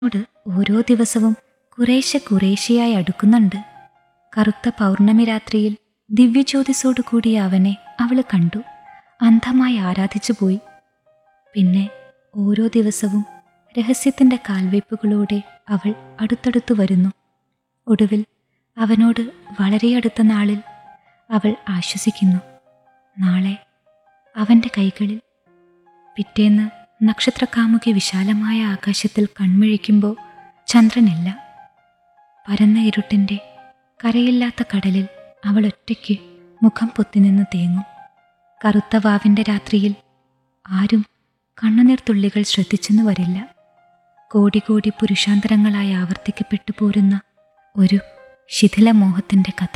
ോട് ഓരോ ദിവസവും കുറേശ്ശെ കുറേശ്ശെയായി അടുക്കുന്നുണ്ട് കറുത്ത പൗർണമി രാത്രിയിൽ ദിവ്യജ്യോതിസോടു കൂടിയ അവനെ അവള് കണ്ടു അന്ധമായി ആരാധിച്ചു പോയി പിന്നെ ഓരോ ദിവസവും രഹസ്യത്തിന്റെ കാൽവയ്പ്പുകളോടെ അവൾ അടുത്തടുത്തു വരുന്നു ഒടുവിൽ അവനോട് വളരെ അടുത്ത നാളിൽ അവൾ ആശ്വസിക്കുന്നു നാളെ അവന്റെ കൈകളിൽ പിറ്റേന്ന് നക്ഷത്രക്കാമുകി വിശാലമായ ആകാശത്തിൽ കൺമിഴിക്കുമ്പോൾ ചന്ദ്രനില്ല പരന്ന ഇരുട്ടിൻ്റെ കരയില്ലാത്ത കടലിൽ അവൾ ഒറ്റയ്ക്ക് മുഖം പൊത്തിനിന്ന് തേങ്ങും കറുത്ത വാവിൻ്റെ രാത്രിയിൽ ആരും കണ്ണുനീർ തുള്ളികൾ ശ്രദ്ധിച്ചെന്നു വരില്ല കോടി കോടി പുരുഷാന്തരങ്ങളായി ആവർത്തിക്കപ്പെട്ടു പോരുന്ന ഒരു ശിഥിലമോഹത്തിൻ്റെ കഥ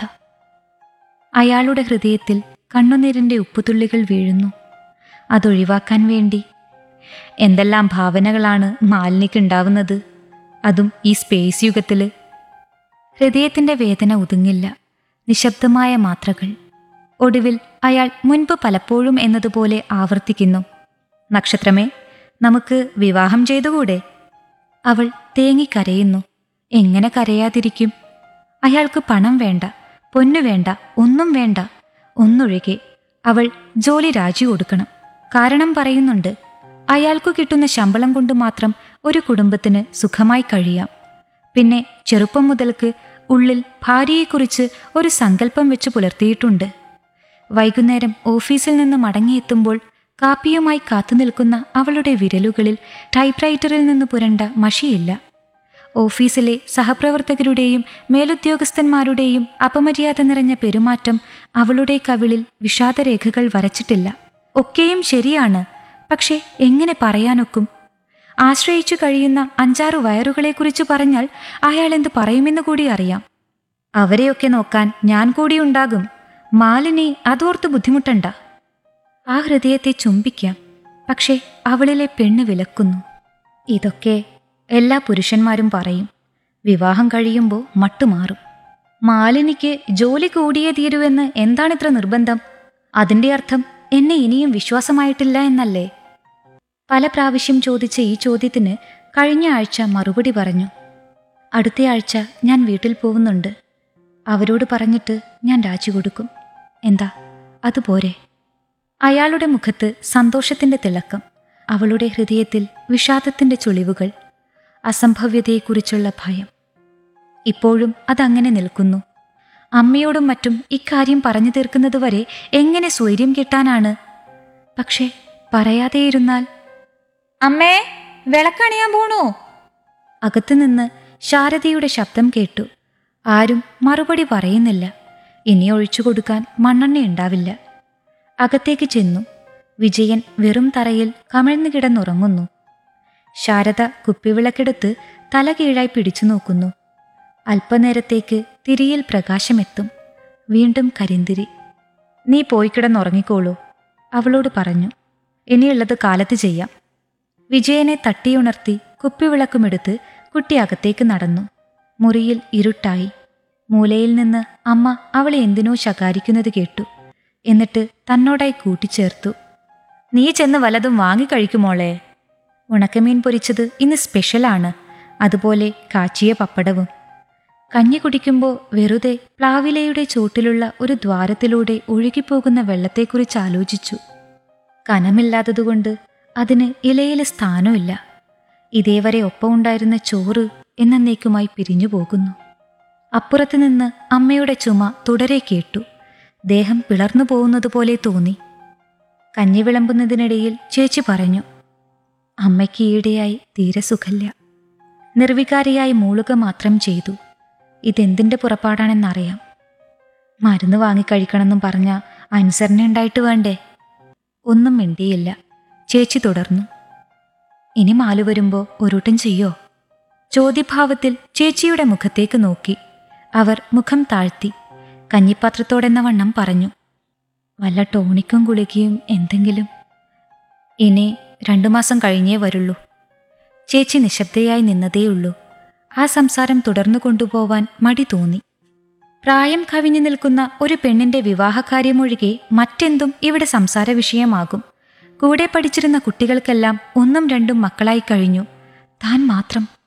അയാളുടെ ഹൃദയത്തിൽ കണ്ണുനീരിൻ്റെ ഉപ്പുതുള്ളികൾ വീഴുന്നു അതൊഴിവാക്കാൻ വേണ്ടി എന്തെല്ലാം ഭാവനകളാണ് മാലിനിക്ക് ഉണ്ടാവുന്നത് അതും ഈ സ്പേസ് യുഗത്തിൽ ഹൃദയത്തിന്റെ വേദന ഒതുങ്ങില്ല നിശബ്ദമായ മാത്രകൾ ഒടുവിൽ അയാൾ മുൻപ് പലപ്പോഴും എന്നതുപോലെ ആവർത്തിക്കുന്നു നക്ഷത്രമേ നമുക്ക് വിവാഹം ചെയ്തുകൂടെ അവൾ തേങ്ങിക്കരയുന്നു എങ്ങനെ കരയാതിരിക്കും അയാൾക്ക് പണം വേണ്ട പൊന്നു വേണ്ട ഒന്നും വേണ്ട ഒന്നൊഴികെ അവൾ ജോലി രാജി കൊടുക്കണം കാരണം പറയുന്നുണ്ട് അയാൾക്കു കിട്ടുന്ന ശമ്പളം കൊണ്ട് മാത്രം ഒരു കുടുംബത്തിന് സുഖമായി കഴിയാം പിന്നെ ചെറുപ്പം മുതൽക്ക് ഉള്ളിൽ ഭാര്യയെക്കുറിച്ച് ഒരു സങ്കല്പം വെച്ച് പുലർത്തിയിട്ടുണ്ട് വൈകുന്നേരം ഓഫീസിൽ നിന്ന് മടങ്ങിയെത്തുമ്പോൾ കാപ്പിയുമായി കാത്തുനിൽക്കുന്ന അവളുടെ വിരലുകളിൽ ടൈപ്പ്റൈറ്ററിൽ നിന്ന് പുരണ്ട മഷിയില്ല ഓഫീസിലെ സഹപ്രവർത്തകരുടെയും മേലുദ്യോഗസ്ഥന്മാരുടെയും അപമര്യാദ നിറഞ്ഞ പെരുമാറ്റം അവളുടെ കവിളിൽ വിഷാദരേഖകൾ വരച്ചിട്ടില്ല ഒക്കെയും ശരിയാണ് പക്ഷേ എങ്ങനെ പറയാനൊക്കും ആശ്രയിച്ചു കഴിയുന്ന അഞ്ചാറു വയറുകളെക്കുറിച്ച് പറഞ്ഞാൽ അയാൾ എന്ത് പറയുമെന്ന് കൂടി അറിയാം അവരെയൊക്കെ നോക്കാൻ ഞാൻ കൂടി ഉണ്ടാകും മാലിനി അതോർത്ത് ബുദ്ധിമുട്ടണ്ട ആ ഹൃദയത്തെ ചുംബിക്കാം പക്ഷേ അവളിലെ പെണ്ണ് വിലക്കുന്നു ഇതൊക്കെ എല്ലാ പുരുഷന്മാരും പറയും വിവാഹം കഴിയുമ്പോൾ മട്ടുമാറും മാലിനിക്ക് ജോലി കൂടിയേ തീരുവെന്ന് എന്താണിത്ര നിർബന്ധം അതിന്റെ അർത്ഥം എന്നെ ഇനിയും വിശ്വാസമായിട്ടില്ല എന്നല്ലേ പല പ്രാവശ്യം ചോദിച്ച ഈ ചോദ്യത്തിന് കഴിഞ്ഞ ആഴ്ച മറുപടി പറഞ്ഞു അടുത്തയാഴ്ച ഞാൻ വീട്ടിൽ പോകുന്നുണ്ട് അവരോട് പറഞ്ഞിട്ട് ഞാൻ രാജി കൊടുക്കും എന്താ അതുപോരെ അയാളുടെ മുഖത്ത് സന്തോഷത്തിന്റെ തിളക്കം അവളുടെ ഹൃദയത്തിൽ വിഷാദത്തിന്റെ ചുളിവുകൾ അസംഭവ്യതയെക്കുറിച്ചുള്ള ഭയം ഇപ്പോഴും അതങ്ങനെ നിൽക്കുന്നു അമ്മയോടും മറ്റും ഇക്കാര്യം പറഞ്ഞു തീർക്കുന്നതുവരെ എങ്ങനെ സ്വൈര്യം കിട്ടാനാണ് പക്ഷേ പറയാതെയിരുന്നാൽ അമ്മേ വിളക്കണിയാൻ പോണോ അകത്തുനിന്ന് ശാരദയുടെ ശബ്ദം കേട്ടു ആരും മറുപടി പറയുന്നില്ല ഇനി ഒഴിച്ചു കൊടുക്കാൻ മണ്ണെണ്ണ ഉണ്ടാവില്ല അകത്തേക്ക് ചെന്നു വിജയൻ വെറും തറയിൽ കമിഴ്ന്നു കിടന്നുറങ്ങുന്നു ശാരദ കുപ്പിവിളക്കെടുത്ത് തല കീഴായി പിടിച്ചു നോക്കുന്നു അല്പനേരത്തേക്ക് തിരിയിൽ പ്രകാശമെത്തും വീണ്ടും കരിന്തിരി നീ പോയി കിടന്നുറങ്ങിക്കോളൂ അവളോട് പറഞ്ഞു ഇനിയുള്ളത് കാലത്ത് ചെയ്യാം വിജയനെ തട്ടിയുണർത്തി കുപ്പിവിളക്കുമെടുത്ത് കുട്ടി അകത്തേക്ക് നടന്നു മുറിയിൽ ഇരുട്ടായി മൂലയിൽ നിന്ന് അമ്മ അവളെ എന്തിനോ ശകാരിക്കുന്നത് കേട്ടു എന്നിട്ട് തന്നോടായി കൂട്ടിച്ചേർത്തു നീ ചെന്ന് വല്ലതും വാങ്ങിക്കഴിക്കുമോളെ ഉണക്കമീൻ പൊരിച്ചത് ഇന്ന് സ്പെഷ്യലാണ് അതുപോലെ കാച്ചിയ പപ്പടവും കഞ്ഞി കുടിക്കുമ്പോൾ വെറുതെ പ്ലാവിലയുടെ ചോട്ടിലുള്ള ഒരു ദ്വാരത്തിലൂടെ ഒഴുകിപ്പോകുന്ന വെള്ളത്തെക്കുറിച്ച് ആലോചിച്ചു കനമില്ലാത്തതുകൊണ്ട് അതിന് ഇലയിൽ സ്ഥാനമില്ല ഇതേവരെ ഒപ്പമുണ്ടായിരുന്ന ചോറ് എന്നേക്കുമായി പിരിഞ്ഞു പോകുന്നു അപ്പുറത്ത് നിന്ന് അമ്മയുടെ ചുമ തുടരെ കേട്ടു ദേഹം പിളർന്നു പോകുന്നത് പോലെ തോന്നി കഞ്ഞി വിളമ്പുന്നതിനിടയിൽ ചേച്ചി പറഞ്ഞു അമ്മയ്ക്ക് ഈയിടെയായി തീരെ സുഖല്ല നിർവികാരിയായി മൂളുക മാത്രം ചെയ്തു ഇതെന്തിൻ്റെ പുറപ്പാടാണെന്നറിയാം മരുന്ന് വാങ്ങിക്കഴിക്കണമെന്നും പറഞ്ഞ അനുസരണ ഉണ്ടായിട്ട് വേണ്ടേ ഒന്നും മിണ്ടിയില്ല ചേച്ചി തുടർന്നു ഇനി മാലു വരുമ്പോ ഒരുട്ടം ചെയ്യോ ചോദ്യഭാവത്തിൽ ചേച്ചിയുടെ മുഖത്തേക്ക് നോക്കി അവർ മുഖം താഴ്ത്തി കഞ്ഞിപ്പാത്രത്തോടെന്ന വണ്ണം പറഞ്ഞു വല്ല ടോണിക്കും ഗുളികയും എന്തെങ്കിലും ഇനി രണ്ടു മാസം കഴിഞ്ഞേ വരുള്ളൂ ചേച്ചി നിശബ്ദയായി നിന്നതേയുള്ളൂ ആ സംസാരം തുടർന്നു കൊണ്ടുപോവാൻ മടി തോന്നി പ്രായം കവിഞ്ഞു നിൽക്കുന്ന ഒരു പെണ്ണിന്റെ വിവാഹകാര്യമൊഴികെ മറ്റെന്തും ഇവിടെ സംസാര വിഷയമാകും കൂടെ പഠിച്ചിരുന്ന കുട്ടികൾക്കെല്ലാം ഒന്നും രണ്ടും മക്കളായി കഴിഞ്ഞു താൻ മാത്രം